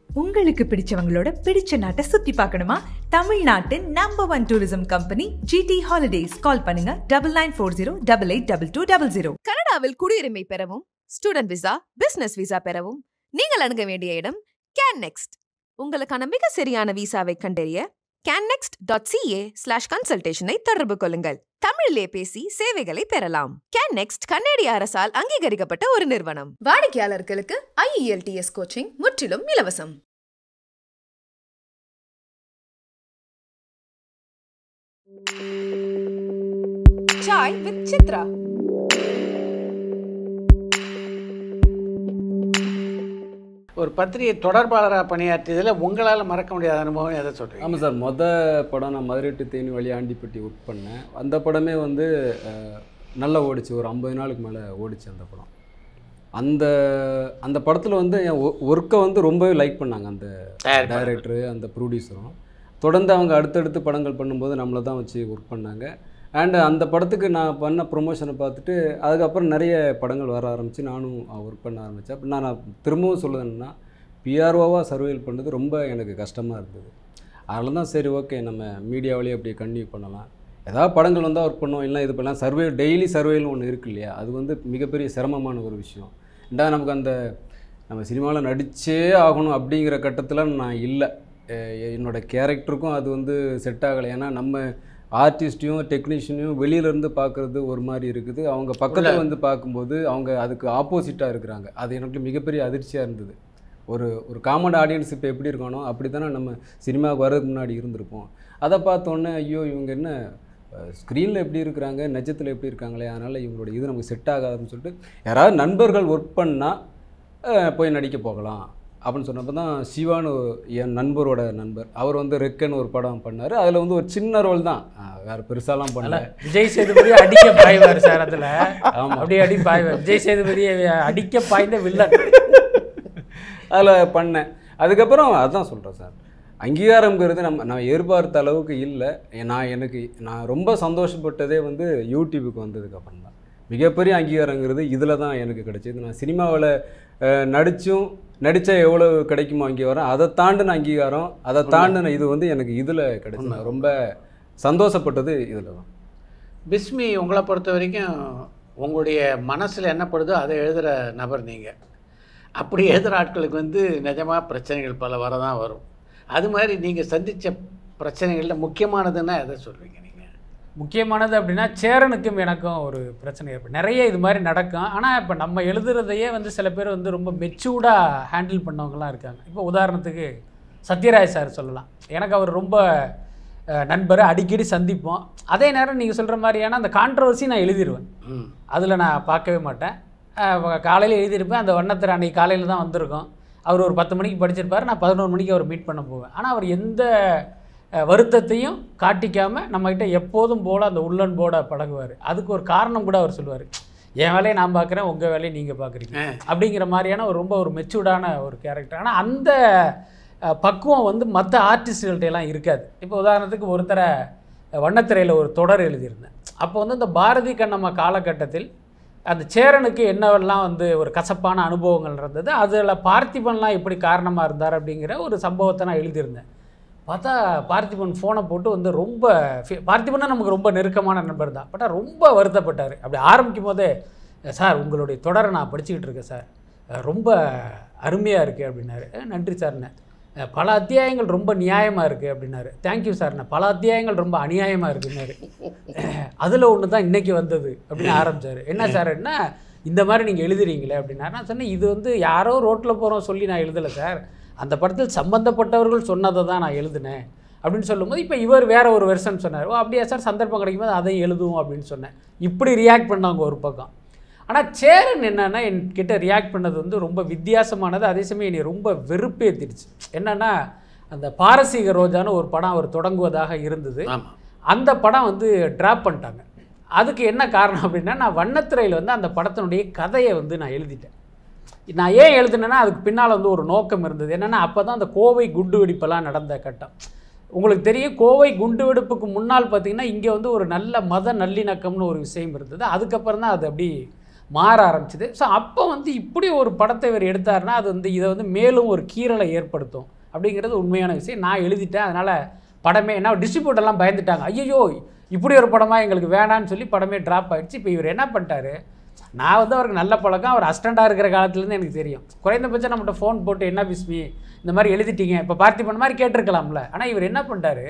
உங்களுக்கு பிடிச்சவங்களோட பிடிச்ச நாட்டை சுத்தி பார்க்கணுமா தமிழ்நாட்டின் number one tourism company GT holidays call பண்ணுங்க double nine four zero double eight double two double zero கனடாவில் குடியுரிமை பெறவும் ஸ்டூடெண்ட் விசா பிசினஸ் விசா பெறவும் நீங்கள் அணுக வேண்டிய இடம் கேன் நெக்ஸ்ட் உங்களுக்கான மிக சரியான விசாவை கண்டறிய கேன்னெக்ஸ்ட் டாட் சிஏ ஸ்லாஷ் கன்சல்டேஷனை தொடர்பு கொள்ளுங்கள் தமிழிலே பேசி சேவைகளை பெறலாம் கேன் நெக்ஸ்ட் கன்னடிய அரசால் அங்கீகரிக்கப்பட்ட ஒரு நிறுவனம் வாடிக்கையாளர்களுக்கு ஐஇஎல்டிஎஸ் கோச்சிங் முற்றிலும் இலவசம் சாய் வித் சித்ரா ஒரு பத்திரிகை தொடர்பாளராக பணியாற்றியதில் உங்களால் மறக்க முடியாத அனுபவம் எதை சொல்கிறீங்க ஆமாம் சார் மொத படம் நான் மதுரை டு தேனி வழி ஆண்டிப்பட்டி ஒர்க் பண்ணேன் அந்த படமே வந்து அஹ், நல்லா ஓடிச்சு ஒரு ஐம்பது நாளுக்கு மேலே ஓடிச்சு அந்த படம் அந்த அந்த படத்தில் வந்து என் ஒர்க்கை வந்து ரொம்பவே லைக் பண்ணாங்க அந்த தயாரிப்பாளர். டைரக்டரு அந்த ப்ரொடியூசரும் தொடர்ந்து அவங்க அடுத்தடுத்து படங்கள் பண்ணும்போது நம்மளை தான் வச்சு ஒர்க் பண்ணாங்க அண்ட் அந்த படத்துக்கு நான் பண்ண ப்ரொமோஷனை பார்த்துட்டு அதுக்கப்புறம் நிறைய படங்கள் வர ஆரம்பித்து நானும் ஒர்க் பண்ண ஆரம்பித்தேன் அப்படி நான் நான் திரும்பவும் சொல்லுவேன்னா பிஆர்ஓவாக சர்வேல் பண்ணது ரொம்ப எனக்கு கஷ்டமாக இருந்தது அதனால தான் சரி ஓகே நம்ம மீடியாவிலேயே அப்படியே கண்டினியூ பண்ணலாம் ஏதாவது படங்கள் வந்தால் ஒர்க் பண்ணோம் இல்லை இது பண்ணலாம் சர்வே டெய்லி சர்வேல்னு ஒன்று இருக்கு இல்லையா அது வந்து மிகப்பெரிய சிரமமான ஒரு விஷயம் ரெண்டாவது நமக்கு அந்த நம்ம சினிமாவில் நடிச்சே ஆகணும் அப்படிங்கிற கட்டத்தில் நான் இல்லை எ- என்னோட கேரக்டருக்கும் அது வந்து செட் ஆகலை ஏன்னா நம்ம ஆர்டிஸ்ட்டையும் டெக்னீஷியனையும் வெளியிலேருந்து பார்க்குறது ஒரு மாதிரி இருக்குது அவங்க பக்கத்தில் வந்து பார்க்கும்போது அவங்க அதுக்கு ஆப்போசிட்டாக இருக்கிறாங்க அது எனக்கு மிகப்பெரிய அதிர்ச்சியாக இருந்தது ஒரு ஒரு காமன் ஆடியன்ஸ் இப்போ எப்படி இருக்கணும் அப்படி தானே நம்ம சினிமாவுக்கு வர்றதுக்கு முன்னாடி இருந்திருப்போம் அதை பார்த்தோன்னே ஐயோ இவங்க என்ன ஸ்க்ரீனில் எப்படி இருக்கிறாங்க நட்சத்தில் எப்படி இருக்காங்களே அதனால் இவங்களோட இது நமக்கு செட் ஆகாதுன்னு சொல்லிட்டு யாராவது நண்பர்கள் ஒர்க் பண்ணால் போய் நடிக்க போகலாம் அப்படின்னு சொன்னப்போ தான் சிவான்னு ஒரு என் நண்பரோட நண்பர் அவர் வந்து ரெக்கன் ஒரு படம் பண்ணார் அதில் வந்து ஒரு சின்ன ரோல் தான் அஹ் வேறு பெருசாலாம் பண்ணல விஜய் சேதுபதி அடிக்க பாய்வார் சார் அதுல ஆமா. அப்படியே அடி பாய்வார் விஜய் சேதுபதி அடிக்க பாய்ந்த வில்லன் அதில் பண்ணேன் அதுக்கப்புறம் அதான் சொல்கிறேன் சார் அங்கீகாரம்ங்கிறது நம்ம நான் எதிர்பார்த்த அளவுக்கு இல்லை நான் எனக்கு நான் ரொம்ப சந்தோஷப்பட்டதே வந்து யூடியூபுக்கு வந்ததுக்கப்புறம் தான் மிகப்பெரிய அங்கீகாரங்கிறது இதில் தான் எனக்கு கிடைச்சது நான் சினிமாவில் நடித்தும் நடித்தா எவ்வளோ கிடைக்குமோ அங்கீகாரம் அதை தாண்டின அங்கீகாரம் அதை தாண்டின இது வந்து எனக்கு இதில் கிடைச்சது நான் ரொம்ப சந்தோஷப்பட்டது இதில் தான் பிஸ்மி உங்களை பொறுத்த வரைக்கும் உங்களுடைய மனசில் என்னப்படுதோ அதை எழுதுகிற நபர் நீங்கள் அப்படி எழுதுகிற ஆட்களுக்கு வந்து நிஜமாக பிரச்சனைகள் பல வரதான் வரும் அது மாதிரி நீங்கள் சந்தித்த பிரச்சனைகளில் முக்கியமானதுன்னா எதை சொல்வீங்க நீங்கள் முக்கியமானது அப்படின்னா சேரனுக்கும் எனக்கும் ஒரு பிரச்சனை ஏற்படும் நிறைய இது மாதிரி நடக்கும் ஆனால் இப்போ நம்ம எழுதுறதையே வந்து சில பேர் வந்து ரொம்ப மெச்சூர்டாக ஹேண்டில் பண்ணவங்கலாம் இருக்காங்க இப்போ உதாரணத்துக்கு சத்யராஜ் சார் சொல்லலாம் எனக்கு அவர் ரொம்ப அஹ், நண்பர் அடிக்கடி சந்திப்போம் அதே நேரம் நீங்கள் சொல்கிற மாதிரியான அந்த கான்ட்ரவர்சி நான் எழுதிடுவேன் ம் அதில் நான் பார்க்கவே மாட்டேன் காலையில் எழுதியிருப்பேன் அந்த வண்ணத்தில் அன்றைக்கி காலையில் தான் வந்திருக்கோம் அவர் ஒரு பத்து மணிக்கு படிச்சிருப்பார் நான் பதினோரு மணிக்கு அவர் மீட் பண்ண போவேன் ஆனால் அவர் எந்த அஹ், வருத்தத்தையும் காட்டிக்காமல் நம்மக்கிட்ட எப்போதும் போல் அந்த உள்ளன் போட பழகுவார் அதுக்கு ஒரு காரணம் கூட அவர் சொல்லுவார் என் வேலையை நான் பார்க்குறேன் உங்கள் வேலையை நீங்கள் பார்க்குறீங்க அப்படிங்கிற மாதிரியான ஒரு ரொம்ப ஒரு மெச்சூர்டான ஒரு கேரக்டர் ஆனால் அந்த அஹ், பக்குவம் வந்து மற்ற ஆர்டிஸ்ட்கள்ட்ட எல்லாம் இருக்காது இப்போ உதாரணத்துக்கு ஒருத்தரை வண்ணத்திரையில் ஒரு தொடர் எழுதியிருந்தேன் அப்போ வந்து இந்த பாரதி கண்ணம்மா காலகட்டத்தில் அந்த சேரனுக்கு என்னவெல்லாம் வந்து ஒரு கசப்பான அனுபவங்கள் இருந்தது அதில் பார்த்திபன்லாம் எப்படி காரணமாக இருந்தார் அப்படிங்கிற ஒரு சம்பவத்தை நான் எழுதியிருந்தேன் பார்த்தா பார்த்திபன் ஃபோனை போட்டு வந்து ரொம்ப ஃபி- பார்த்திபன்னா நமக்கு ரொம்ப நெருக்கமான நண்பர் தான் பட் ரொம்ப வருத்தப்பட்டார் அப்படி ஆரம்பிக்கும் போதே சார் உங்களுடைய தொடரை நான் படிச்சுக்கிட்டு இருக்கேன் சார் அஹ் ரொம்ப அருமையாக இருக்குது அப்படின்னாரு "அஹ் நன்றி சார்ண்ணே அஹ் பல அத்தியாயங்கள் ரொம்ப நியாயமாக இருக்குது அப்படின்னாரு தேங்க்யூ சார்ண்ணே பல அத்தியாயங்கள் ரொம்ப அநியாயமாக இருக்குன்னாரு அதில் ஒன்று தான் இன்றைக்கி வந்தது அப்படின்னு ஆரம்பிச்சார் என்ன சார் என்ன இந்த மாதிரி நீங்கள் எழுதுறீங்களே அப்படின்னா நான் சொன்னேன் இது வந்து யாரோ ரோட்டில் போகிறோம் சொல்லி நான் எழுதலை சார் அந்த படத்தில் சம்பந்தப்பட்டவர்கள் சொன்னதை தான் நான் எழுதினேன் அப்படின்னு சொல்லும்போது இப்போ இவர் வேற ஒரு வெர்ஷன் சொன்னார் ஓ அப்படியா சார் சந்தர்ப்பம் கிடைக்கும்போது அதையும் எழுதுவோம் அப்படின்னு சொன்னேன் இப்படி ரியாக்ட் பண்ணாங்க ஒரு பக்கம் ஆனால் சேரன் என்னன்னா என்கிட்ட ரியாக்ட் பண்ணது வந்து ரொம்ப வித்தியாசமானது அதே சமயம் என்னை ரொம்ப வெறுப்பேத்திடுச்சு என்னன்னா அந்த பாரசீக ரோஜான்னு ஒரு படம் அவர் தொடங்குவதாக இருந்தது ஆமாம் அந்த படம் வந்து ட்ராப் பண்ணிட்டாங்க அதுக்கு என்ன காரணம் அப்படின்னா நான் வண்ணத்துறையில் வந்து அந்த படத்தினுடைய கதையை வந்து நான் எழுதிட்டேன் நான் ஏன் எழுதுனேன்னா அதுக்கு பின்னால் வந்து ஒரு நோக்கம் இருந்தது என்னென்னா அப்போ தான் அந்த கோவை குண்டு வெடிப்பெல்லாம் நடந்த கட்டம் உங்களுக்கு தெரியும் கோவை குண்டு வெடிப்புக்கு முன்னால் பார்த்தீங்கன்னா இங்கே வந்து ஒரு நல்ல மத நல்லிணக்கம்னு ஒரு விஷயம் இருந்தது அதுக்கப்புறம் தான் அது அப்படி மாற ஆரம்பிச்சுது ஸோ அப்போ வந்து இப்படி ஒரு படத்தை இவர் எடுத்தாருன்னா அது வந்து இதை வந்து மேலும் ஒரு கீறலை ஏற்படுத்தும் அப்படிங்கிறது உண்மையான விஷயம் நான் எழுதிட்டேன் அதனால் படமே என்ன டிஸ்ட்ரிபியூட்டர்லாம் பயந்துட்டாங்க ஐயோ இப்படி ஒரு படமாக எங்களுக்கு வேணான்னு சொல்லி படமே ட்ராப் ஆயிடுச்சு இப்போ இவர் என்ன பண்ணிட்டாரு நான் வந்து அவருக்கு நல்ல பழக்கம் அவர் அஸ்டண்டாக இருக்கிற காலத்துலேருந்து எனக்கு தெரியும் குறைந்தபட்சம் நம்மகிட்ட ஃபோன் போட்டு என்ன பிஸ்மி இந்த மாதிரி எழுதிட்டீங்க இப்போ பார்த்திபன் மாதிரி கேட்டிருக்கலாம்ல ஆனால் இவர் என்ன பண்ணிட்டாரு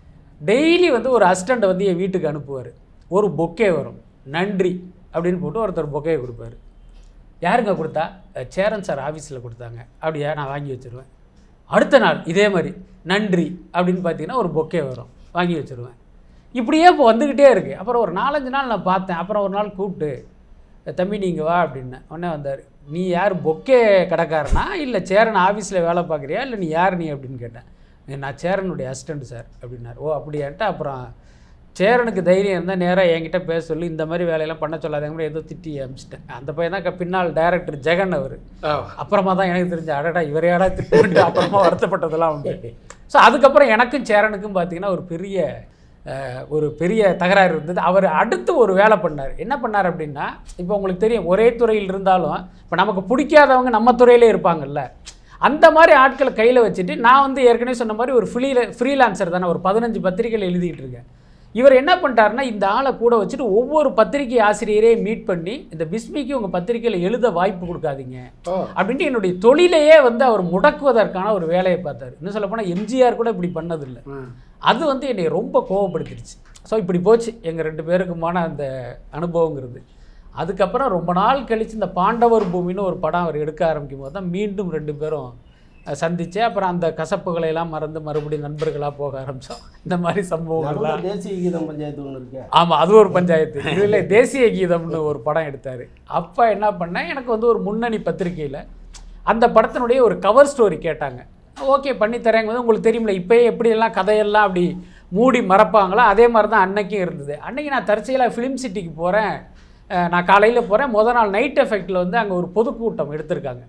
டெய்லி வந்து ஒரு அசிஸ்டண்ட்டை வந்து என் வீட்டுக்கு அனுப்புவார் ஒரு பொக்கே வரும் நன்றி அப்படின்னு போட்டு ஒருத்தர் பொக்கே கொடுப்பாரு யாருங்க கொடுத்தா அஹ் சேரன் சார் ஆஃபீஸில் கொடுத்தாங்க அப்படியா நான் வாங்கி வச்சுருவேன் அடுத்த நாள் இதே மாதிரி நன்றி அப்படின்னு பார்த்தீங்கன்னா ஒரு பொக்கே வரும் வாங்கி வச்சுருவேன் இப்படியே இப்போ வந்துக்கிட்டே இருக்குது அப்புறம் ஒரு நாலஞ்சு நாள் நான் பார்த்தேன் அப்புறம் ஒரு நாள் கூப்பிட்டு தம்பி நீங்கள் வா அப்படின்னேன் உடனே வந்தார் நீ யார் பொக்கே கடைக்காரனா இல்லை சேரன் ஆஃபீஸில் வேலை பார்க்குறியா இல்லை நீ யார் நீ அப்படின்னு கேட்டேன் நான் சேரனுடைய அசிஸ்டண்ட் சார் அப்படின்னார் ஓ அப்படியான்ட்டு அப்புறம் சேரனுக்கு தைரியம் இருந்தால் நேராக என்கிட்ட பேச சொல்லி இந்த மாதிரி வேலையெல்லாம் பண்ண சொல்லாதங்க மாதிரி ஏதோ திட்டி அமிச்சிட்டேன் அந்த பையன் தான் க- பின்னால் டைரக்டர் ஜெகன் அவர் ஓ அப்புறமா தான் எனக்கு தெரிஞ்ச அடடா இவரையாடா திட்டு அப்புறமா வருத்தப்பட்டதெல்லாம் உண்டு ஸோ அதுக்கப்புறம் எனக்கும் சேரனுக்கும் பார்த்தீங்கன்னா ஒரு பெரிய அஹ், ஒரு பெரிய தகராறு இருந்தது அவர் அடுத்து ஒரு வேலை பண்ணார் என்ன பண்ணார் அப்படின்னா இப்போ உங்களுக்கு தெரியும் ஒரே துறையில் இருந்தாலும் இப்போ நமக்கு பிடிக்காதவங்க நம்ம துறையிலே இருப்பாங்கல்ல அந்த மாதிரி ஆட்களை கையில் வச்சுட்டு நான் வந்து ஏற்கனவே சொன்ன மாதிரி ஒரு ஃப்ரீல ஃப்ரீலான்சர் தானே ஒரு பதினஞ்சு பத்திரிகைகள் எழுதிட்டு இருக்கேன் இவர் என்ன பண்ணிட்டாருன்னா இந்த ஆளை கூட வச்சுட்டு ஒவ்வொரு பத்திரிகை ஆசிரியரையும் மீட் பண்ணி இந்த பிஸ்மிக்கு உங்கள் பத்திரிகையில் எழுத வாய்ப்பு கொடுக்காதீங்க ஓ அப்படின்ட்டு என்னுடைய தொழிலையே வந்து அவர் முடக்குவதற்கான ஒரு வேலையை பார்த்தார் இன்னும் சொல்ல போனால் எம்ஜிஆர் கூட இப்படி பண்ணதில்லை ம். அது வந்து என்னை ரொம்ப கோவப்படுத்திடுச்சு ஸோ இப்படி போச்சு எங்கள் ரெண்டு பேருக்குமான அந்த அனுபவங்கிறது அதுக்கப்புறம் ரொம்ப நாள் கழித்து இந்த பாண்டவர் பூமின்னு ஒரு படம் அவர் எடுக்க ஆரம்பிக்கும் போது தான் மீண்டும் ரெண்டு பேரும் அஹ், சந்திச்சு அப்புறம் அந்த கசப்புகளை எல்லாம் மறந்து மறுபடியும் நண்பர்களாக போக ஆரம்பித்தோம் இந்த மாதிரி சம்பவங்கள்லாம் நடுவுல தேசிய கீதம் பஞ்சாயத்து ஒன்று இருக்கு ஆமாம் அது ஒரு பஞ்சாயத்து இதில் தேசிய கீதம்னு ஒரு படம் எடுத்தார் அப்போ என்ன பண்ணேன் எனக்கு வந்து ஒரு முன்னணி பத்திரிக்கையில் அந்த படத்தினுடைய ஒரு கவர் ஸ்டோரி கேட்டாங்க ஓகே பண்ணித்தரேங்க வந்து உங்களுக்கு தெரியுமில்ல இப்போயே எப்படியெல்லாம் கதையெல்லாம் அப்படி மூடி மறப்பாங்களோ அதே மாதிரி தான் அன்னைக்கும் இருந்தது அன்னைக்கு நான் தற்செயலாக ஃபிலிம் சிட்டிக்கு போகிறேன் நான் காலையில் போகிறேன் முத நாள் நைட் எஃபெக்டில் வந்து அங்கே ஒரு பொதுக்கூட்டம் எடுத்திருக்காங்க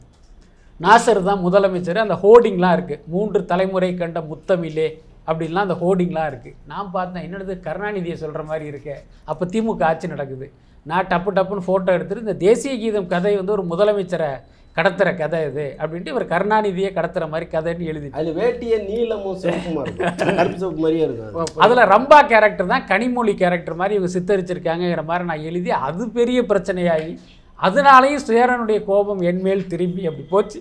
நாசர் தான் முதலமைச்சர் அந்த ஹோர்டிங்லாம் இருக்குது மூன்று தலைமுறை கண்ட முத்தமிழே அப்படின்லாம் அந்த ஹோர்டிங்லாம் இருக்குது நான் பார்த்தேன் என்னது கருணாநிதியை சொல்கிற மாதிரி இருக்கே அப்போ திமுக ஆட்சி நடக்குது நான் டப்பு டப்புன்னு ஃபோட்டோ எடுத்துட்டு இந்த தேசிய கீதம் கதை வந்து ஒரு முதலமைச்சரை கடத்துகிற கதை இது அப்படின்ட்டு இவர் கருணாநிதியை கடத்துகிற மாதிரி கதைன்னு எழுதி அதுல வேட்டிய நீலமும் சிவப்புமா இருக்கும் கருப்பு சிவப்பு மாதிரியே இருக்கும் அது. அதில் ரம்பா கேரக்டர் தான் கனிமொழி கேரக்டர் மாதிரி இவங்க சித்தரிச்சிருக்காங்கங்கிற மாதிரி நான் எழுதி அது பெரிய பிரச்சனையாகி அதனாலேயும் சுயரனுடைய கோபம் என்மேல் திரும்பி அப்படி போச்சு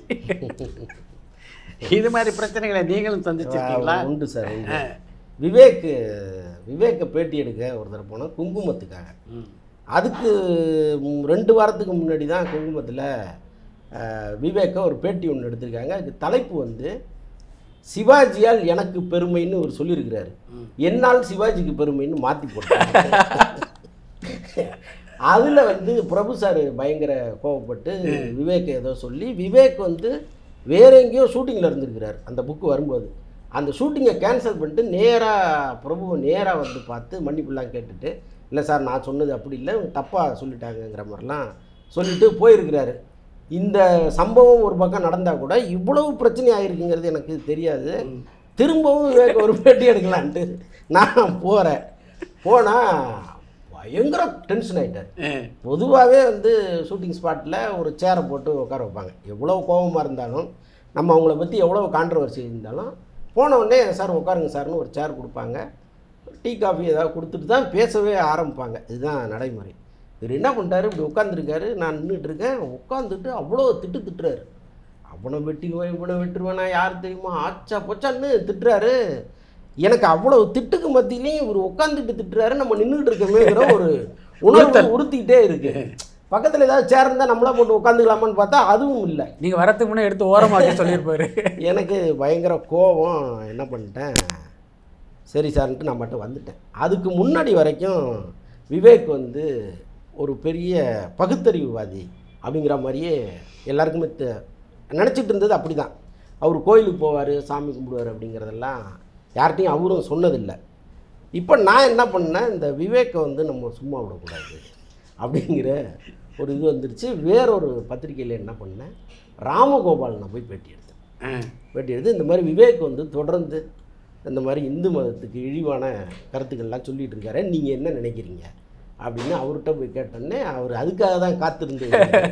இது மாதிரி பிரச்சனைகளை நீங்களும் சந்திச்சிருக்கீங்களா உண்டு சார் உண்டு விவேக் விவேக்கை பேட்டி எடுக்க ஒரு தடவை போனோம் குங்குமத்துக்காக ம். அதுக்கு ம், ரெண்டு வாரத்துக்கு முன்னாடி தான் குங்குமத்தில் விவேக்கை ஒரு பேட்டி ஒன்று எடுத்திருக்காங்க அதுக்கு தலைப்பு வந்து சிவாஜியால் எனக்கு பெருமைன்னு ஒரு சொல்லியிருக்கிறாரு என்னால் சிவாஜிக்கு பெருமைன்னு மாற்றி போட்டாங்க அதில் வந்து பிரபு சார் பயங்கர கோவப்பட்டு விவேக் ஏதோ சொல்லி விவேக் வந்து வேற எங்கேயோ ஷூட்டிங்கில் இருந்திருக்கிறார் அந்த புக்கு வரும்போது அந்த ஷூட்டிங்கை கேன்சல் பண்ணிட்டு நேராக பிரபுவை நேராக வந்து பார்த்து மன்னிப்புலாம் கேட்டுட்டு இல்லை சார் நான் சொன்னது அப்படி இல்லை இவங்க தப்பாக சொல்லிட்டாங்கங்கிற மாதிரிலாம் சொல்லிட்டு போயிருக்கிறாரு இந்த சம்பவம் ஒரு பக்கம் நடந்தால் கூட இவ்வளவு பிரச்சனை ஆயிருக்குங்கிறது எனக்கு தெரியாது திரும்பவும் விவேக் ஒரு பேட்டி எடுக்கலான்ட்டு நான் போகிறேன் போனால் பயங்கர டென்ஷன் ஆகிட்டார் ம். பொதுவாகவே வந்து ஷூட்டிங் ஸ்பாட்டில் ஒரு சேரை போட்டு உட்கார வைப்பாங்க எவ்வளோ கோபமாக இருந்தாலும் நம்ம அவங்கள பற்றி எவ்வளோ கான்ட்ரவர்சி இருந்தாலும் போன உடனே சார் உட்காருங்க சார்னு ஒரு சேர் கொடுப்பாங்க டீ காஃபி ஏதாவது கொடுத்துட்டு தான் பேசவே ஆரம்பிப்பாங்க இதுதான் நடைமுறை இவர் என்ன பண்ணிட்டாரு இப்படி உட்காந்துருக்காரு நான் நின்றுட்டு இருக்கேன் உட்காந்துட்டு அவ்வளோ திட்டு திட்டுறாரு அவனை வெட்டிடுவேன் இவனை வெட்டுருவேன் நான் யார் தெரியுமா ஆச்சா பொச்சான்னு திட்டுறாரு எனக்கு அவ்வளவு திட்டுக்கு மத்தியிலையும் இவர் உட்காந்துட்டு திட்டுறாரு நம்ம நின்றுட்டு இருக்கமேங்கிற ஒரு உணர்வு உறுத்திக்கிட்டே இருக்கு பக்கத்தில் ஏதாவது சேர் இருந்தால் நம்மளா போட்டு உட்காந்துக்கலாமான்னு பார்த்தா அதுவும் இல்லை நீங்கள் வரத்துக்கு முன்னே எடுத்து ஓரமாக்கி சொல்லியிருப்பாரு எனக்கு பயங்கர கோபம் என்ன பண்ணிட்டேன் சரி சார்ன்ட்டு நான் மட்டும் வந்துட்டேன் அதுக்கு முன்னாடி வரைக்கும் விவேக் வந்து ஒரு பெரிய பகுத்தறிவுவாதி அப்படிங்கிற மாதிரியே எல்லாருக்குமே தெ- நினச்சிட்டு இருந்தது அப்படி தான் அவர் கோயிலுக்கு போவார் சாமி கும்பிடுவார் அப்படிங்கிறதெல்லாம் யார்கிட்டையும் அவரும் சொன்னதில்லை இப்போ நான் என்ன பண்ணேன் இந்த விவேக்கை வந்து நம்ம சும்மா விடக்கூடாது அப்படிங்கிற ஒரு இது வந்துருச்சு வேறொரு பத்திரிக்கையில் என்ன பண்ணேன் ராமகோபால் நான் போய் பேட்டி எடுத்தேன் ம். பேட்டி எடுத்து இந்த மாதிரி விவேக் வந்து தொடர்ந்து இந்த மாதிரி இந்து மதத்துக்கு இழிவான கருத்துக்கள்லாம் சொல்லிட்டு இருக்காரு நீங்கள் என்ன நினைக்கிறீங்க அப்படின்னு அவர்கிட்ட போய் கேட்டோன்னே அவர் அதுக்காக தான் காத்திருந்து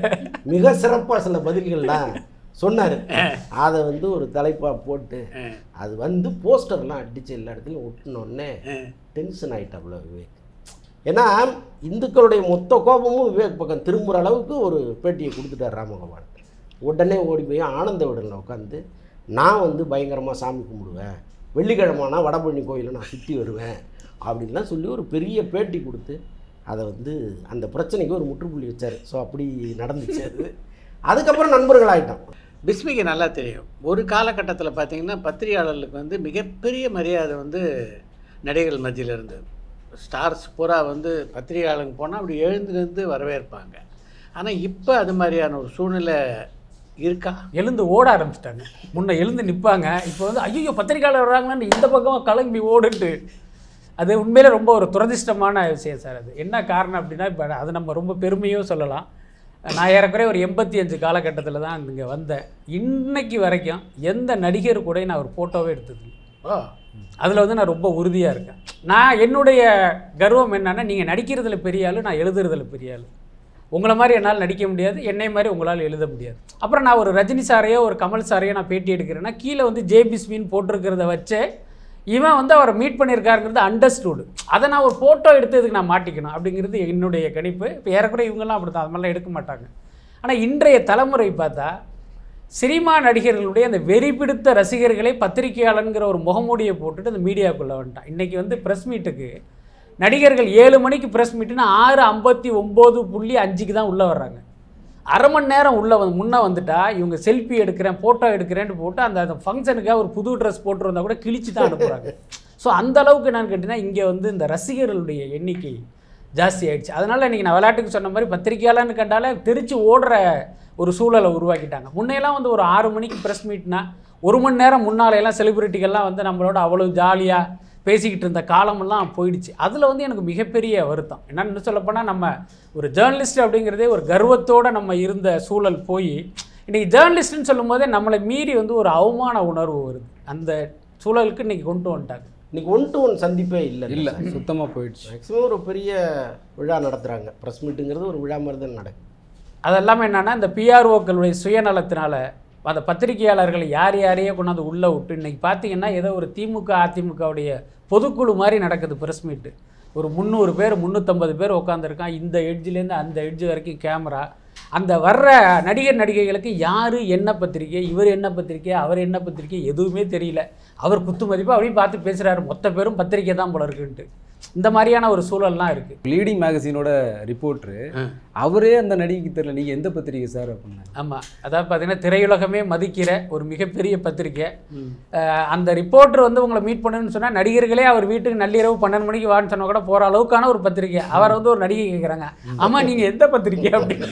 மிக சிறப்பாக சில பதில்கள்லாம் சொன்னார் அதை வந்து ஒரு தலைப்பாக போட்டு அது வந்து போஸ்டர்லாம் அடித்து எல்லா இடத்துலையும் ஒட்டினோடனே டென்ஷன் ஆகிட்டாப்புல விவேக் ஏன்னா இந்துக்களுடைய மொத்த கோபமும் விவேக் பக்கம் திரும்புகிற அளவுக்கு ஒரு பேட்டியை கொடுத்துட்டார் ராமகோபால் உடனே ஓடி போய் ஆனந்த விடலில் உட்காந்து நான் வந்து பயங்கரமாக சாமி கும்பிடுவேன் வெள்ளிக்கிழமானா வடபழனி கோயிலை நான் சுற்றி வருவேன் அப்படின்லாம் சொல்லி ஒரு பெரிய பேட்டி கொடுத்து அதை வந்து அந்த பிரச்சனைக்கு ஒரு முற்றுப்புள்ளி வச்சார் ஸோ அப்படி நடந்துச்சு அது அதுக்கப்புறம் நண்பர்கள் ஆகிட்டோம் பிஸ்மிக்கு நல்லா தெரியும் ஒரு காலகட்டத்தில் பார்த்தீங்கன்னா பத்திரிகையாளர்களுக்கு வந்து மிகப்பெரிய மரியாதை வந்து நடிகர்கள் மத்தியில் இருந்தது ஸ்டார்ஸ் பூரா வந்து பத்திரிகையாளங்க போனால் அப்படி எழுந்திருந்து வரவேற்பாங்க ஆனால் இப்போ அது மாதிரியான ஒரு சூழ்நிலை இருக்கா எழுந்து ஓட ஆரம்பிச்சிட்டாங்க முன்ன எழுந்து நிற்பாங்க இப்போ வந்து ஐயோ பத்திரிக்கையாளர் வர்றாங்கன்னு இந்த பக்கமாக கிளம்பி ஓடுட்டு அது உண்மையிலே ரொம்ப ஒரு துரதிர்ஷ்டமான விஷயம் சார் அது என்ன காரணம் அப்படின்னா இப்போ அது நம்ம ரொம்ப பெருமையும் சொல்லலாம் நான் ஏறக்குறைய ஒரு எண்பத்தி அஞ்சு காலகட்டத்தில் தான் இங்கே வந்தேன் இன்னைக்கு வரைக்கும் எந்த நடிகர் கூட நான் ஒரு ஃபோட்டோவே எடுத்தது இல்ல. ஓ அதில் வந்து நான் ரொம்ப உறுதியாக இருக்கேன் நான் என்னுடைய கர்வம் என்னன்னா நீங்கள் நடிக்கிறதுல பெரிய ஆளு நான் எழுதுறதுல பெரிய ஆளு உங்களை மாதிரி என்னால் நடிக்க முடியாது என்னை மாதிரி உங்களால் எழுத முடியாது அப்புறம் நான் ஒரு ரஜினி சாரையோ ஒரு கமல் சாரையோ நான் பேட்டி எடுக்கிறேன்னா கீழே வந்து ஜேபிஸ்மின்னு போட்டிருக்கிறத வச்சே இவன் வந்து அவரை மீட் பண்ணியிருக்காருங்கிறது அண்டர்ஸ்டூடு அதை நான் ஒரு ஃபோட்டோ எடுத்து இதுக்கு நான் மாட்டிக்கணும் அப்படிங்கிறது என்னுடைய கணிப்பு இப்போ ஏறக்குறைய இவங்கெல்லாம் அப்படி தான் அது மாதிரிலாம் எடுக்க மாட்டாங்க ஆனால் இன்றைய தலைமுறை பார்த்தா சினிமா நடிகர்களுடைய அந்த வெறி பிடித்த ரசிகர்களை பத்திரிகையாளனுங்கிற ஒரு முகமூடியை போட்டுட்டு அந்த மீடியாக்குள்ளே வந்துட்டான் இன்றைக்கி வந்து ப்ரெஸ் மீட்டுக்கு நடிகர்கள் ஏழு மணிக்கு ப்ரெஸ் மீட்டுன்னா ஆறு ஐம்பத்தி ஒம்பது புள்ளி அஞ்சுக்கு தான் உள்ளே வர்றாங்க அரை மணி நேரம் உள்ளே வந்து முன்னே வந்துட்டா இவங்க செல்ஃபி எடுக்கிறேன் ஃபோட்டோ எடுக்கிறேன்னு போட்டு அந்த அந்த ஃபங்க்ஷனுக்காக ஒரு புது ட்ரெஸ் போட்டு வந்தால் கூட கிழிச்சு தான் அனுப்புகிறாங்க ஸோ அந்த அளவுக்கு என்னன்னு கேட்டிங்கன்னா இங்கே வந்து இந்த ரசிகர்களுடைய எண்ணிக்கை ஜாஸ்தி ஆயிடுச்சு அதனால் இன்றைக்கி நான் விளையாட்டுக்கு சொன்ன மாதிரி பத்திரிக்கையாளர்னு கண்டாலே தெரிச்சு ஓடுற ஒரு சூழலை உருவாக்கிட்டாங்க முன்னையெல்லாம் வந்து ஒரு ஆறு மணிக்கு ப்ரெஸ் மீட்னா ஒரு மணி நேரம் முன்னாலையெல்லாம் செலிபிரிட்டிகள்லாம் வந்து நம்மளோட அவ்வளோ ஜாலியாக பேசிக்கிட்டு இருந்த காலமெல்லாம் போயிடுச்சு அதில் வந்து எனக்கு மிகப்பெரிய வருத்தம் என்னன்னு சொல்லப்போனால் நம்ம ஒரு ஜேர்னலிஸ்ட் அப்படிங்கிறதே ஒரு கர்வத்தோடு நம்ம இருந்த சூழல் போய் இன்றைக்கி ஜேர்னலிஸ்ட்னு சொல்லும்போதே நம்மளை மீறி வந்து ஒரு அவமான உணர்வு வருது அந்த சூழலுக்கு இன்றைக்கி கொண்டு வந்துட்டாங்க இன்னைக்கு ஒன் டு ஒன் சந்திப்பே இல்லை இல்லை சுத்தமாக போயிடுச்சு மேக்ஸிமம் ஒரு பெரிய விழா நடத்துகிறாங்க ப்ரெஸ் மீட்டுங்கிறது ஒரு விழா மாதிரி தான் நடக்குது அதெல்லாமே என்னென்னா இந்த பிஆர்ஓக்களுடைய சுயநலத்தினால அந்த பத்திரிகையாளர்களை யார் யாரையோ கொண்டாந்து உள்ளே விட்டு இன்றைக்கி பார்த்தீங்கன்னா ஏதோ ஒரு திமுக அதிமுகவுடைய பொதுக்குழு மாதிரி நடக்குது ப்ரெஸ் மீட்டு ஒரு முந்நூறு பேர் முந்நூற்றம்பது பேர் உட்காந்துருக்கான் இந்த எட்ஜ்லேருந்து அந்த எட்ஜ் வரைக்கும் கேமரா அந்த வர்ற நடிகர் நடிகைகளுக்கு யார் என்ன பத்திரிக்கை இவர் என்ன பத்திரிக்கை அவர் என்ன பத்திரிக்கை எதுவுமே தெரியல அவர் குத்து மதிப்பாக அப்படியே பார்த்து பேசுகிறாரு மொத்த பேரும் பத்திரிக்கை தான் போல இருக்குன்ட்டு இந்த மாதிரியான ஒரு சூழல்லாம் இருக்குது லீடிங் மேகசினோட ரிப்போர்ட்ரு அவரே அந்த நடிகைக்கு தெரியல நீங்கள் எந்த பத்திரிகை சார் அப்படின்னாங்க ஆமாம் அதாவது பார்த்தீங்கன்னா திரையுலகமே மதிக்கிற ஒரு மிகப்பெரிய பத்திரிக்கை அஹ் அந்த ரிப்போர்ட்டர் வந்து உங்களை மீட் பண்ணணும்னு சொன்னால் நடிகர்களே அவர் வீட்டுக்கு நள்ளிரவு பன்னெண்டு மணிக்கு வான்னு சொன்னா கூட போகிற அளவுக்கான ஒரு பத்திரிக்கை அவர் வந்து ஒரு நடிகை கேட்குறாங்க ஆமாம் நீங்கள் எந்த பத்திரிக்கை அப்படின்னு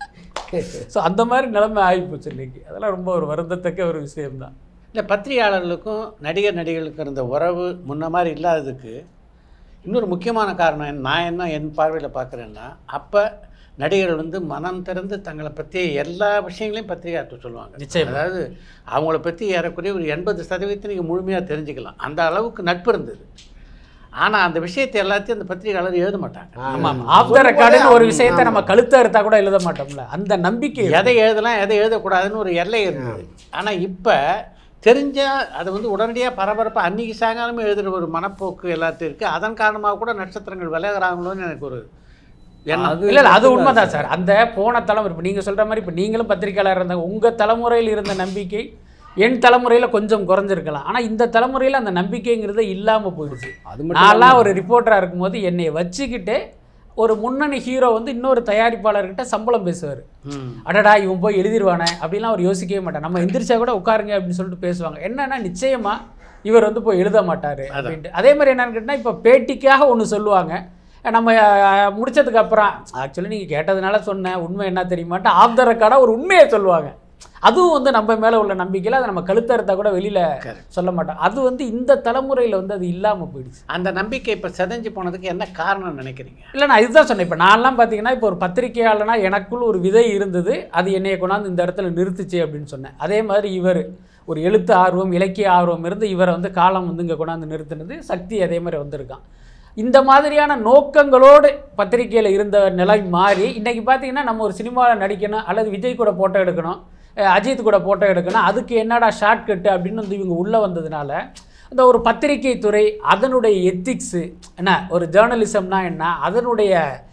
ஸோ அந்த மாதிரி நிலைமை ஆகிப்போச்சு இன்னைக்கு அதெல்லாம் ரொம்ப ஒரு வருந்தத்தக்க ஒரு விஷயம்தான் இல்லை பத்திரிகையாளர்களுக்கும் நடிகர் நடிகர்களுக்கும் இருந்த உறவு முன்ன மாதிரி இல்லாததுக்கு இன்னொரு முக்கியமான காரணம் என்ன- நான் என்ன என் பார்வையில் பார்க்குறேன்னா அப்போ நடிகர்கள் வந்து மனம் திறந்து தங்களை பற்றி எல்லா விஷயங்களையும் பத்திரிகையாளர் சொல்லுவாங்க நிச்சயமா. அதாவது அவங்கள பற்றி ஏறக்குறைய ஒரு எண்பது சதவீதத்தை நீங்கள் முழுமையாக தெரிஞ்சுக்கலாம் அந்த அளவுக்கு நட்பு இருந்தது ஆனால் அந்த விஷயத்தை எல்லாத்தையும் அந்த பத்திரிகையாளர் எழுத மாட்டாங்க ஆமாம் ஆஃப் த ரெக்கார்டுன்னு ஒரு விஷயத்தை நம்ம கழுத்தை அறுத்தா கூட எழுத மாட்டோம்ல அந்த நம்பிக்கை இருக்கு. எதை எழுதலாம் எதை எழுதக்கூடாதுன்னு ஒரு எல்லை இருந்தது ஆனால் இப்போ தெரிஞ்சால் அதை வந்து உடனடியாக பரபரப்பாக அன்றைக்கி சாயங்காலமே எழுதுகிற ஒரு மனப்போக்கு எல்லாத்தையும் இருக்குது அதன் காரணமாக கூட நட்சத்திரங்கள் விலகுறாங்களோன்னு எனக்கு ஒரு எண்ணம் இல்லை இல்லை அது உண்மைதான் சார் அந்த போன தலைமுறை இப்போ நீங்கள் சொல்கிற மாதிரி இப்போ நீங்களும் பத்திரிக்கையாளர் இருந்தாங்க உங்கள் தலைமுறையில் இருந்த நம்பிக்கை என் தலைமுறையில் கொஞ்சம் குறைஞ்சிருக்கலாம் ஆனால் இந்த தலைமுறையில் அந்த நம்பிக்கைங்கிறதே இல்லாமல் போயிடுச்சு அது மட்டும் நான்லாம் ஒரு ரிப்போர்ட்டராக இருக்கும்போது என்னை வச்சுக்கிட்டு ஒரு முன்னணி ஹீரோ வந்து இன்னொரு தயாரிப்பாளர்கிட்ட சம்பளம் பேசுவார் ம். அடடா இவன் போய் எழுதிருவானே அப்படிலாம் அவர் யோசிக்கவே மாட்டார் நம்ம எந்திரிச்சா கூட உட்காருங்க அப்படின்னு சொல்லிட்டு பேசுவாங்க என்னன்னா நிச்சயமா இவர் வந்து போய் எழுத மாட்டார் அப்படின்ட்டு அதே மாதிரி என்னன்னு கேட்டால் இப்போ பேட்டிக்காக ஒன்று சொல்லுவாங்க நம்ம அஹ், முடிச்சதுக்கு அப்புறம் ஆக்சுவலி நீங்கள் கேட்டதுனால சொன்னேன் உண்மை என்ன தெரியுமாட்டு ஆஃப் த ரெக்கார்டாக ஒரு உண்மையை சொல்லுவாங்க அதுவும் வந்து நம்ம மேலே உள்ள நம்பிக்கையில் அதை நம்ம கழுத்தறுத்தா கூட வெளியில் சொல்ல மாட்டோம் அது வந்து இந்த தலைமுறையில் வந்து அது இல்லாமல் போயிடுச்சு அந்த நம்பிக்கை இப்போ செதஞ்சு போனதுக்கு என்ன காரணம் நினைக்கிறீங்க இல்லை நான் இதுதான் சொன்னேன் இப்போ நான்லாம் பார்த்தீங்கன்னா இப்போ ஒரு பத்திரிகையாளனா எனக்குள் ஒரு விதை இருந்தது அது என்னைய கொண்டாந்து இந்த இடத்துல நிறுத்துச்சு அப்படின்னு சொன்னேன் அதே மாதிரி இவர் ஒரு எழுத்து ஆர்வம் இலக்கிய ஆர்வம் இருந்து இவரை வந்து காலம் வந்து இங்கே கொண்டாந்து நிறுத்தினது சக்தி அதே மாதிரி வந்திருக்கான் இந்த மாதிரியான நோக்கங்களோடு பத்திரிக்கையில் இருந்த நிலை மாறி இன்றைக்கி பார்த்தீங்கன்னா நம்ம ஒரு சினிமாவில் நடிக்கணும் அல்லது விஜய் கூட ஃபோட்டோ எடுக்கணும் அஹ் அஜித் கூட ஃபோட்டோ எடுக்கணும் அதுக்கு என்னடா ஷார்ட்கட்டு அப்படின்னு வந்து இவங்க உள்ளே வந்ததுனால இந்த ஒரு பத்திரிகை துறை அதனுடைய எத்திக்ஸு என்ன ஒரு ஜேர்னலிசம்னா என்ன அதனுடைய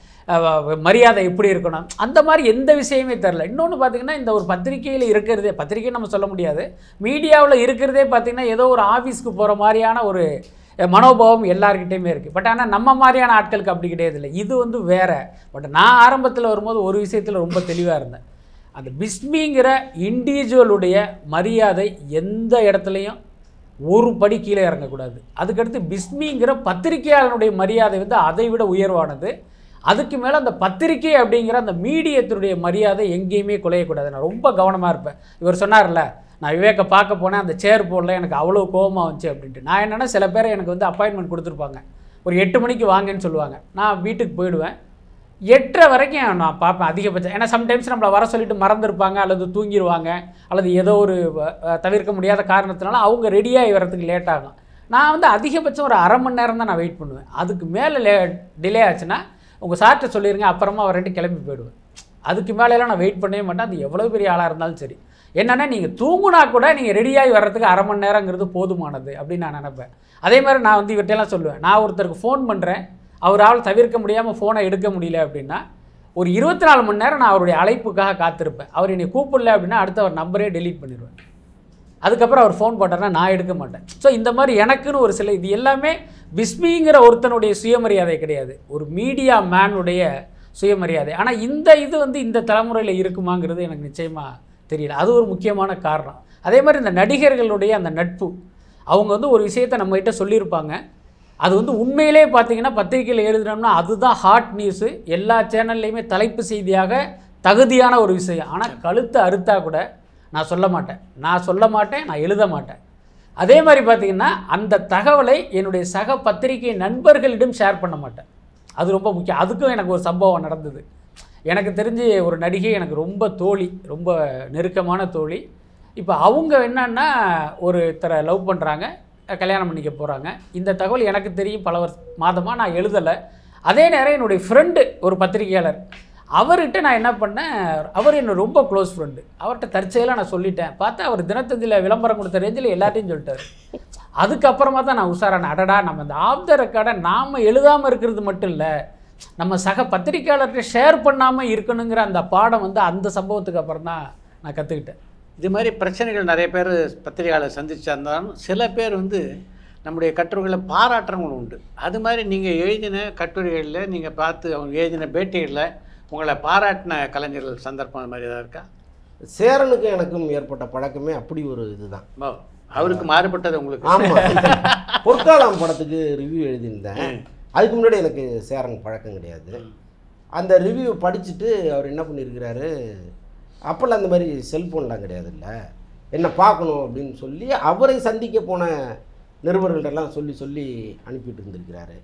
அஹ், மரியாதை எப்படி இருக்கணும் அந்த மாதிரி எந்த விஷயமே தெரில இன்னொன்று பார்த்தீங்கன்னா இந்த ஒரு பத்திரிக்கையில் இருக்கிறதே பத்திரிக்கை நம்ம சொல்ல முடியாது மீடியாவில் இருக்கிறதே பார்த்தீங்கன்னா ஏதோ ஒரு ஆஃபீஸ்க்கு போகிற மாதிரியான ஒரு அஹ், மனோபாவம் எல்லாருக்கிட்டையுமே இருக்குது பட் ஆனால் நம்ம மாதிரியான ஆட்களுக்கு அப்படி கிடையாது இல்லை இது வந்து வேற பட் நான் ஆரம்பத்தில் வரும்போது ஒரு விஷயத்தில் ரொம்ப தெளிவாக இருந்தேன் அந்த பிஸ்மிங்கிற இண்டிவிஜுவலுடைய மரியாதை எந்த இடத்துலையும் ஒரு படி கீழே இறங்கக்கூடாது அதுக்கடுத்து பிஸ்மிங்கிற பத்திரிகையாளனுடைய மரியாதை வந்து அதை விட உயர்வானது அதுக்கு மேலே அந்த பத்திரிகை அப்படிங்கிற அந்த மீடியத்தினுடைய மரியாதை எங்கேயுமே குலையக்கூடாது நான் ரொம்ப கவனமாக இருப்பேன் இவர் சொன்னார்ல நான் விவேக்கை பார்க்க போனேன் அந்த சேர் போடல எனக்கு அவ்வளோ கோவமாக வந்துச்சு அப்படின்ட்டு நான் என்னென்னா சில பேர் எனக்கு வந்து அப்பாயின்மெண்ட் கொடுத்துருப்பாங்க ஒரு எட்டு மணிக்கு வாங்கன்னு சொல்லுவாங்க நான் வீட்டுக்கு போயிடுவேன் எட்டரை வரைக்கும் நான் பார்ப்பேன் அதிகபட்சம் ஏன்னா சம்டைம்ஸ் நம்மளை வர சொல்லிட்டு மறந்துருப்பாங்க அல்லது தூங்கிடுவாங்க அல்லது ஏதோ ஒரு அஹ், தவிர்க்க முடியாத காரணத்தினால அவங்க ரெடியாகி வரதுக்கு லேட் ஆகும் நான் வந்து அதிகபட்சம் ஒரு அரை மணி நேரம் தான் நான் வெயிட் பண்ணுவேன் அதுக்கு மேலே லே டிலே ஆச்சுன்னா உங்கள் சார்கிட்ட சொல்லிடுங்க அப்புறமா அவர்கிட்ட கிளம்பி போயிடுவேன் அதுக்கு மேலெல்லாம் நான் வெயிட் பண்ணவே மாட்டேன் அது எவ்வளோ பெரிய ஆளாக இருந்தாலும் சரி என்னென்னா நீங்கள் தூங்குனா கூட நீங்கள் ரெடியாகி வர்றதுக்கு அரை மணி நேரங்கிறது போதுமானது அப்படின்னு நான் நினைப்பேன் அதே மாதிரி நான் வந்து இவர்கிட்டலாம் சொல்லுவேன் நான் ஒருத்தருக்கு ஃபோன் பண்ணுறேன் அவரால் தவிர்க்க முடியாமல் ஃபோனை எடுக்க முடியல அப்படின்னா ஒரு இருபத்தி நாலு மணி நேரம் நான் அவருடைய அழைப்புக்காக காத்திருப்பேன் அவர் என்னை கூப்பிடல அப்படின்னா அடுத்து அவர் நம்பரே டெலீட் பண்ணிடுவேன் அதுக்கப்புறம் அவர் ஃபோன் போட்டார்னா நான் எடுக்க மாட்டேன் ஸோ இந்த மாதிரி எனக்குன்னு ஒரு சில இது எல்லாமே பிஸ்மிங்கிற ஒருத்தனுடைய சுயமரியாதை கிடையாது ஒரு மீடியா மேனுடைய சுயமரியாதை ஆனால் இந்த இது வந்து இந்த தலைமுறையில் இருக்குமாங்கிறது எனக்கு நிச்சயமாக தெரியல அது ஒரு முக்கியமான காரணம் அதே மாதிரி இந்த நடிகர்களுடைய அந்த நட்பு அவங்க வந்து ஒரு விஷயத்தை நம்மகிட்ட சொல்லியிருப்பாங்க அது வந்து உண்மையிலே பார்த்தீங்கன்னா பத்திரிக்கையில் எழுதுனோம்னா அதுதான் ஹாட் நியூஸு எல்லா சேனல்லையுமே தலைப்பு செய்தியாக தகுதியான ஒரு விஷயம் ஆனால் கழுத்தை அறுத்தா கூட நான் சொல்ல மாட்டேன் நான் சொல்ல மாட்டேன் நான் எழுத மாட்டேன் அதே மாதிரி பார்த்தீங்கன்னா அந்த தகவலை என்னுடைய சக பத்திரிகை நண்பர்களிடம் ஷேர் பண்ண மாட்டேன் அது ரொம்ப முக்கியம் அதுக்கும் எனக்கு ஒரு சம்பவம் நடந்தது எனக்கு தெரிஞ்சு ஒரு நடிகை எனக்கு ரொம்ப தோழி ரொம்ப நெருக்கமான தோழி இப்போ அவங்க என்னன்னா ஒருத்தரை லவ் பண்ணுறாங்க கல்யாணம் பண்ணிக்க போகிறாங்க இந்த தகவல் எனக்கு தெரியும் பல வருஷ மாதமாக நான் எழுதலை அதே நேரம் என்னுடைய ஃப்ரெண்டு ஒரு பத்திரிகையாளர் அவர்கிட்ட நான் என்ன பண்ணேன் அவர் என்ன ரொம்ப க்ளோஸ் ஃப்ரெண்டு அவர்கிட்ட தற்செயலாக நான் சொல்லிட்டேன் பார்த்தா அவர் தினத்தந்தியில் விளம்பரம் கொடுத்த ரேஞ்சில் எல்லாத்தையும் சொல்லிட்டாரு அதுக்கப்புறமா தான் நான் உஷாரான அடடா நம்ம இந்த ஆஃப் த ரெக்கார்டை நாம் எழுதாமல் இருக்கிறது மட்டும் இல்லை நம்ம சக பத்திரிக்கையாளர்கிட்ட ஷேர் பண்ணாமல் இருக்கணுங்கிற அந்த பாடம் வந்து அந்த சம்பவத்துக்கு அப்புறம் தான் நான் கற்றுக்கிட்டேன் இது மாதிரி பிரச்சனைகள் நிறைய பேர் பத்திரிகையாளர் சந்திச்சிருந்தாலும் சில பேர் வந்து நம்முடைய கட்டுரைகளை பாராட்டுறவங்களும் உண்டு அது மாதிரி நீங்கள் எழுதின கட்டுரைகளில் நீங்கள் பார்த்து அவங்க எழுதின பேட்டிகளில் உங்களை பாராட்டின கலைஞர்கள் சந்தர்ப்பம் அது மாதிரி ஏதாவது இருக்கா சேரனுக்கும் எனக்கும் ஏற்பட்ட பழக்கமே அப்படி ஒரு இதுதான் ஓ, அவருக்கு மாறுபட்டது உங்களுக்கு ஆமாம் பொற்காலம் படத்துக்கு ரிவ்யூ எழுதியிருந்தேன் அதுக்கு முன்னாடி எனக்கு சேரன் பழக்கம் கிடையாது அந்த ரிவ்யூ படிச்சுட்டு அவர் என்ன பண்ணியிருக்கிறாரு அப்போல்லாம் அந்த மாதிரி செல்ஃபோன்லாம் கிடையாதுல்ல என்ன பார்க்கணும் அப்படின்னு சொல்லி அவரை சந்திக்க போன நிருபர்கள்ட்டெல்லாம் சொல்லி சொல்லி அனுப்பிட்டு இருந்திருக்கிறாரு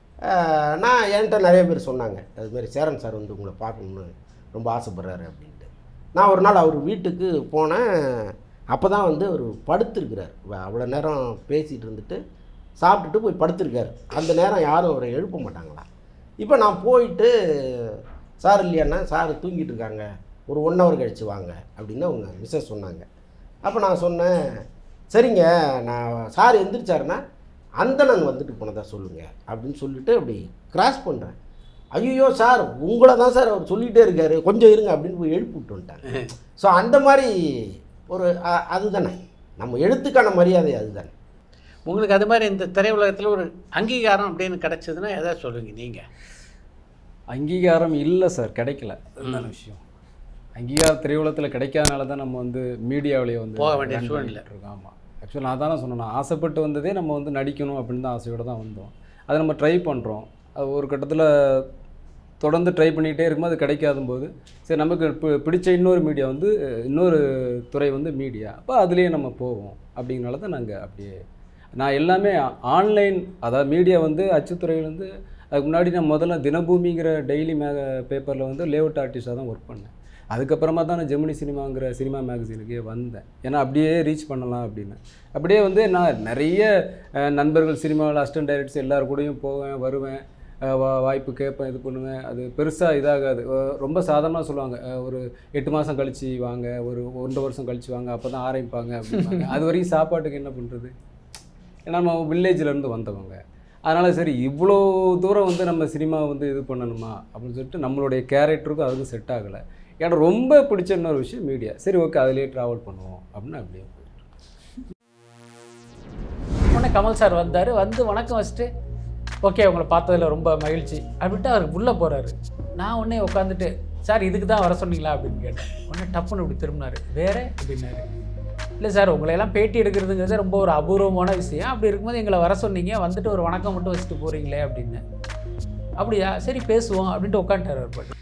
ஆஹ் நான் என்கிட்ட நிறைய பேர் சொன்னாங்க அது மாதிரி சேரன் சார் வந்து உங்களை பார்க்கணுன்னு ரொம்ப ஆசைப்படுறாரு அப்படின்ட்டு நான் ஒரு நாள் அவர் வீட்டுக்கு போனேன் அப்போ தான் வந்து அவர் படுத்திருக்கிறார் அவ்வளோ நேரம் பேசிகிட்டு இருந்துட்டு சாப்பிட்டுட்டு போய் படுத்திருக்காரு அந்த நேரம் யாரும் அவரை எழுப்ப மாட்டாங்களா இப்போ நான் போயிட்டு சார் இல்லையாண்ணா சார் தூங்கிட்டு இருக்காங்க ஒரு ஒன் ஹவர் கழிச்சு வாங்க அப்படின்னு அவங்க மிஸ்ஸஸ் சொன்னாங்க அப்போ நான் சொன்னேன் சரிங்க நான் சார் எந்திரிச்சாருன்னா அந்தணன் வந்துட்டு போனதா சொல்லுங்கள் அப்படின்னு சொல்லிட்டு அப்படி கிராஸ் பண்ணுறேன் ஐயோ சார் உங்களை தான் சார் அவர் சொல்லிகிட்டே இருக்காரு கொஞ்சம் இருங்க அப்படின்னு போய் எழுப்பி விட்டு வந்துட்டாங்க ஸோ அந்த மாதிரி ஒரு அ- அதுதானே நம்ம எழுத்துக்கான மரியாதை அதுதானே உங்களுக்கு அது மாதிரி இந்த திரையுலகத்தில் ஒரு அங்கீகாரம் அப்படின்னு கிடைச்சதுன்னா எதாவது சொல்லுங்க நீங்கள் அங்கீகாரம் இல்லை சார் கிடைக்கல அதுதான் விஷயம் அங்கீகாரம் திரையுலகத்தில் கிடைக்காதனால தான் நம்ம வந்து மீடியாவிலேயே வந்து போக வேண்டிய run சூழ்நிலை. பண்ணிட்டு இருக்கோம் ஆமாம் ஆக்சுவலாக நான் தானே சொன்னேன் நான் ஆசைப்பட்டு வந்ததே நம்ம வந்து நடிக்கணும் அப்படின்னு தான் ஆசையோடு தான் வந்தோம் அதை நம்ம ட்ரை பண்ணுறோம் அது ஒரு கட்டத்தில் தொடர்ந்து ட்ரை பண்ணிகிட்டே இருக்கும்போது அது கிடைக்காத போது சரி நமக்கு பி- பிடிச்ச இன்னொரு மீடியா வந்து இன்னொரு துறை வந்து மீடியா அப்போ அதுலேயே நம்ம போவோம் அப்படிங்கிறனால தான் நாங்கள் அப்படியே நான் எல்லாமே ஆன்லைன் அதாவது மீடியா வந்து அச்சுத்துறையில் வந்து அதுக்கு முன்னாடி நான் முதல்ல தினபூமிங்கிற டெய்லி மே பேப்பரில் வந்து லேஅவுட் ஆர்டிஸ்டாக தான் ஒர்க் பண்ணேன் அதுக்கப்புறமா தான் நான் ஜெமினி சினிமாங்கிற சினிமா மேகசினுக்கே வந்தேன் ஏன்னா அப்படியே ரீச் பண்ணலாம் அப்படின்னு அப்படியே வந்து நான் நிறைய அஹ், நண்பர்கள் சினிமாவில் அசிஸ்டன்ட் டைரக்டர்ஸ் எல்லார் கூடயும் போவேன் வருவேன் அஹ், வா வாய்ப்பு கேட்பேன் இது பண்ணுவேன் அது பெருசாக இதாகாது அஹ், ரொம்ப சாதாரணமாக சொல்லுவாங்க அஹ், ஒரு எட்டு மாதம் கழிச்சு வாங்க ஒரு ஒன்றரை வருஷம் கழிச்சு வாங்க அப்போ தான் ஆரம்பிப்பாங்க அப்படிம்பாங்க அது வரைக்கும் சாப்பாட்டுக்கு என்ன பண்ணுறது ஏன்னா நம்ம வில்லேஜ்லேருந்து வந்தவங்க அதனால் சரி இவ்வளோ தூரம் வந்து நம்ம சினிமா வந்து இது பண்ணணுமா அப்படின்னு சொல்லிட்டு நம்மளுடைய கேரக்டருக்கும் அதுக்கும் செட் ஆகலை ஏன்னா ரொம்ப பிடிச்ச இன்னொரு விஷயம் மீடியா சரி ஓகே அதிலே ட்ராவல் பண்ணுவோம் அப்படின்னு அப்படியே போயிட்டு உடனே கமல் சார் வந்தார் வந்து வணக்கம் வச்சுட்டு ஓகே உங்களை பார்த்ததில் ரொம்ப மகிழ்ச்சி அப்படின்ட்டு அவர் உள்ளே போகிறாரு நான் உடனே உட்காந்துட்டு சார் இதுக்கு தான் வர சொன்னீங்களா அப்படின்னு கேட்டேன் உடனே டப்புன்னு இப்படி திரும்பினாரு வேற அப்படின்னாரு இல்லை சார் உங்களையெல்லாம் பேட்டி எடுக்கிறதுங்கிறது ரொம்ப ஒரு அபூர்வமான விஷயம் அப்படி இருக்கும்போது எங்களை வர சொன்னீங்க வந்துட்டு ஒரு வணக்கம் மட்டும் வச்சுட்டு போகிறீங்களே அப்படின்னு அப்படியா சரி பேசுவோம் அப்படின்ட்டு உட்காந்துட்டார் அவர் பாட்டு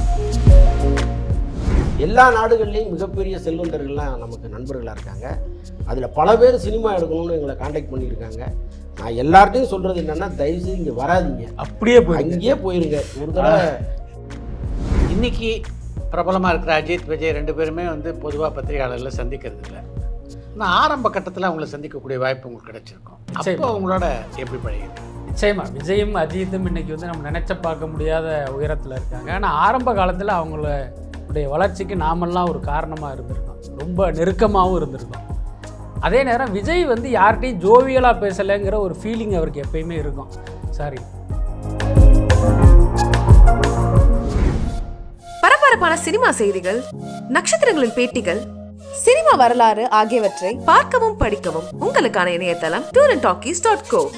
எல்லா நாடுகள்லேயும் மிகப்பெரிய செல்வந்தர்கள்லாம் நமக்கு நண்பர்களாக இருக்காங்க அதில் பல பேர் சினிமா எடுக்கணும்னு எங்களை காண்டாக்ட் பண்ணியிருக்காங்க நான் எல்லார்ட்டையும் சொல்கிறது என்னென்னா தயவுசெய்து இங்கே வராதீங்க அப்படியே போயிடுங்க அங்கேயே போயிருங்க ஒரு தடவை இன்னைக்கு பிரபலமாக இருக்கிற அஜித் விஜய் ரெண்டு பேருமே வந்து பொதுவாக பத்திரிகையாளர்களை சந்திக்கிறது இல்லை ஆனால் ஆரம்ப கட்டத்தில் அவங்கள சந்திக்கக்கூடிய வாய்ப்பு உங்களுக்கு கிடைச்சிருக்கும் அப்போ நிச்சயமா. அவங்களோட எப்படி பழகிது நிச்சயமா விஜயும் அஜித்தும் இன்னைக்கு வந்து நம்ம நினைச்ச பார்க்க முடியாத உயரத்தில் இருக்காங்க ஆனால் ஆரம்ப காலத்தில் அவங்களுடைய வளர்ச்சிக்கு நாமெல்லாம் ஒரு காரணமாக இருந்திருக்கோம் ரொம்ப நெருக்கமாகவும் இருந்திருக்கோம் அதே நேரம் விஜய் வந்து யார்கிட்டையும் ஜோவியலாக பேசலைங்கிற ஒரு ஃபீலிங் அவருக்கு எப்பயுமே இருக்கும் சாரி பரபரப்பான சினிமா செய்திகள் நட்சத்திரங்களின் பேட்டிகள் சினிமா வரலாறு ஆகியவற்றை பார்க்கவும் படிக்கவும் உங்களுக்கான இணையதளம் tour and talkies dot go